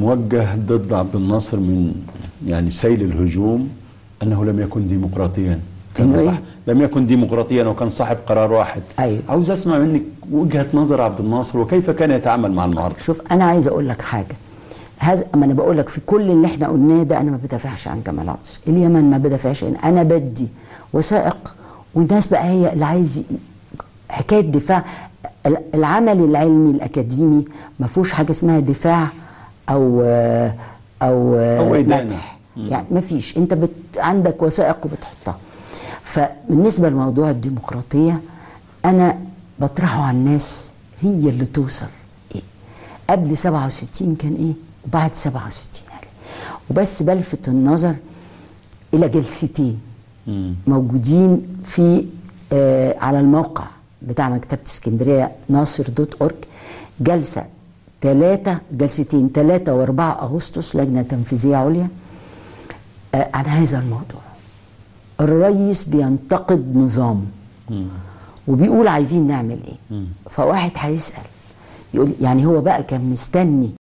موجه ضد عبد الناصر من يعني سيل الهجوم انه لم يكن ديمقراطيا كان إنه صح إيه؟ لم يكن ديمقراطيا وكان صاحب قرار واحد أيوة. عاوز اسمع منك وجهه نظر عبد الناصر وكيف كان يتعامل مع المعارضه شوف انا عايز اقول لك حاجه هذا اما انا بقول لك في كل اللي احنا قلناه ده انا ما بدافعش عن جمال عبد الناصر اليمن ما بدافعش عن انا بدي وثائق والناس بقى هي اللي عايز ي- حكايه دفاع ال- العمل العلمي الاكاديمي ما فيهوش حاجه اسمها دفاع او او, أو إدانة. مدح يعني ما فيش انت بت عندك وثائق وبتحطها فبالنسبه لموضوع الديمقراطيه انا بطرحه على الناس هي اللي توصل ايه قبل 67 كان ايه وبعد 67 يعني وبس بلفت النظر الى جلستين موجودين في آه على الموقع بتاع مكتبة اسكندرية ناصر دوت اورج جلسة ثلاثة جلستين ثلاثة وأربعة أغسطس لجنة تنفيذية عليا آه عن هذا الموضوع الرئيس بينتقد نظام وبيقول عايزين نعمل ايه فواحد هيسأل يقول يعني هو بقى كان مستني